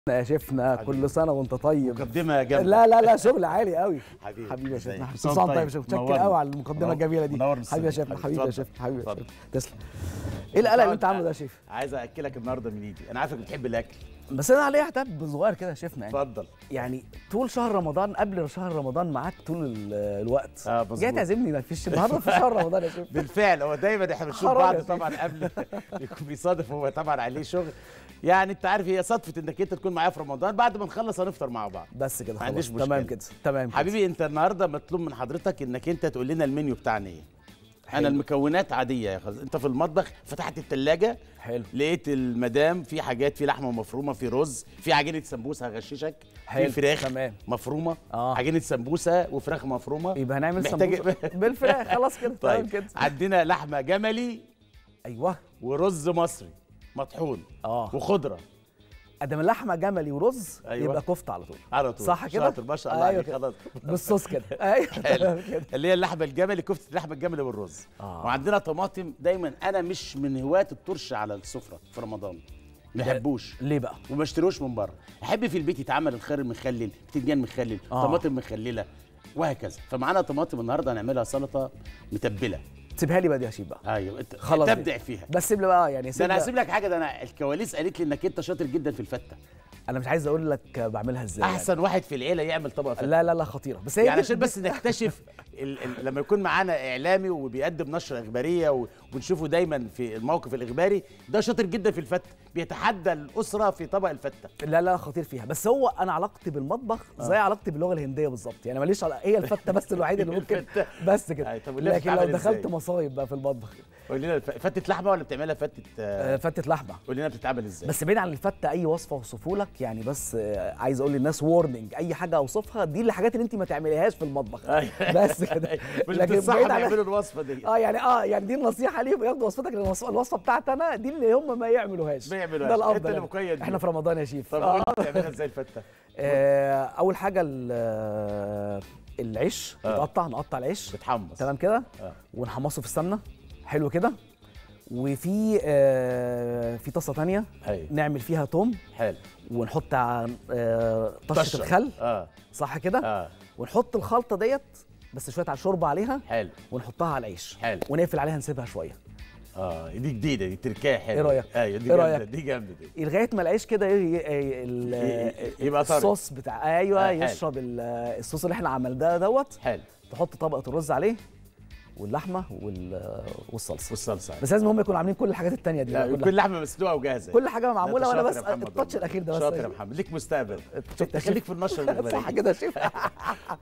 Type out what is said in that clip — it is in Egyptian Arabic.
يا شيفنا حبيبي. كل سنه وانت طيب مقدمه جامده لا لا لا شغل عالي قوي حبيبي حبيبي يا ازيك؟ شيفنا كل كل سنة سنه وأنت طيب يا شيفنا متشكر منورني. قوي على المقدمه منور- الجميله دي منور حبيبي يا السنة. شيفنا حبيبي، حبيبي يا اتفضل. شيفنا حبيبي يا اتفضل. شيفنا تسلم ايه القلق اللي انت عامله ده يا شيف عايز اكلك النهارده من ايدي انا عارفك بتحب الاكل بس انا عليا احتاب صغير كده يا شيفنا يعني اتفضل يعني طول شهر رمضان قبل شهر رمضان معاك طول ال- الوقت اه مظبوط. جاي تعزمني ما فيش النهارده في شهر رمضان يا شيف بالفعل هو دايما احنا بنشوف حرام بعض يا شيخ. طبعا قبل يكون بيصادف هو طبعا عليه شغل يعني انت عارف هي صدفه انك انت تكون معايا في رمضان بعد ما نخلص هنفطر مع بعض بس كده ما عنديش خلاص تمام مشكلة. كده تمام كده. حبيبي انت النهارده مطلوب من حضرتك انك انت تقول لنا المنيو بتاعنا ايه انا المكونات عاديه يا خلاص انت في المطبخ فتحت الثلاجه حلو لقيت المدام في حاجات في لحمه مفرومه في رز في عجينه سمبوسه هغششك في حلو، فراخ تمام. مفرومه آه. عجينه سمبوسه وفراخ مفرومه يبقى هنعمل محتاج- سمبوسه بالفراخ خلاص كده تمام طيب كده عندنا لحمه جملي ايوه ورز مصري مطحون اه وخضره ادام اللحمه جملي ورز أيوة. يبقى كفته على طول على طول صح كده؟ شاطر ما شاء الله أيوة عليك كده. خلاص بالصوص كده ايوه تمام كده اللي هي اللحمه الجملي كفته اللحمه الجملي والرز آه. وعندنا طماطم دايما انا مش من هواة الطرش على السفره في رمضان ما بحبوش ليه بقى وما اشتروش من بره احب في البيت يتعمل الخير المخلل بتنجان مخلل آه. طماطم مخلله وهكذا فمعانا طماطم النهارده هنعملها سلطه متبله سيبها لي بقى دي يا شيف بقى ايوه انت خلاص تبدع فيها بس سيب لي بقى يعني ده سيب انا لي- هسيب لك حاجه ده انا الكواليس قالت لي انك انت شاطر جدا في الفته انا مش عايز اقول لك بعملها ازاي يعني. احسن واحد في العيله يعمل طبق فته لا لا لا خطيره بس هي يعني دي- عشان بس نكتشف ال ال لما يكون معانا اعلامي وبيقدم نشره اخباريه و- وبنشوفه دايما في الموقف الاخباري ده شاطر جدا في الفته بيتحدى الاسره في طبق الفته لا لا خطير فيها بس هو انا علاقتي بالمطبخ زي علاقتي باللغه الهنديه بالظبط يعني ماليش علاقه هي الفته بس الوحيده اللي ممكن الفتة. بس كده أي، طب واللي لكن لو بتتعمل دخلت إزاي؟ مصايب بقى في المطبخ قول لنا الف- فته لحمه ولا بتعملها فته آه، آه، فتة لحمه قول لنا بتتعمل ازاي بس بعيد عن الفته اي وصفه اوصفه لك يعني بس آه، عايز اقول للناس وورنينج اي حاجه اوصفها دي الحاجات اللي انت ما تعمليهاش في المطبخ بس كده مش لكن بتصحى بعيد عن يعملوا الوصفه دي اه يعني اه يعني دي النصيحه ليهم ياخدوا وصفتك لان الوصفه الوصفة بتاعتي انا دي اللي هم ما يعملوهاش ما يعملوهاش. ده أنت الافضل اللي يعني. مقيد احنا بيه. في رمضان يا شيف طب آه. قول لي بتعملها ازاي الفته آه اول حاجه ال- آه، العيش آه. يتقطع نقطع العيش بتحمص تمام كده آه. ونحمصه في السمنه حلو كده وفي آه في طاسه تانية ايوه نعمل فيها توم حلو ونحط ع- آه طشه الخل اه صح كده اه ونحط الخلطه ديت بس شويه على شوربه عليها حلو ونحطها على العيش حلو. ونقفل عليها نسيبها شويه اه دي جديده دي تركايه حلوه إيه رأيك؟ ايوه دي إيه جامده رأيك؟ دي جامده دي لغايه ما العيش كده ي- ي- ال- ي- يبقى طري. الصوص بتاع ايوه آه، حلو. يشرب ال- الصوص اللي احنا عملناه دوت حلو تحط طبقه الرز عليه واللحمه وال- والصلصه والصلصه بس لازم هم يكونوا عاملين كل الحاجات التانية دي لا بقى كل كلها لحمه مسلوقه وجاهزه كل حاجه لا، معموله أنت وانا شاطر بس يا محمد التاتش والله. الاخير ده بس شاطر يا محمد ليك مستقبل شفت يا خليك شيف؟ في النشره الاخباريه صح كده يا شيف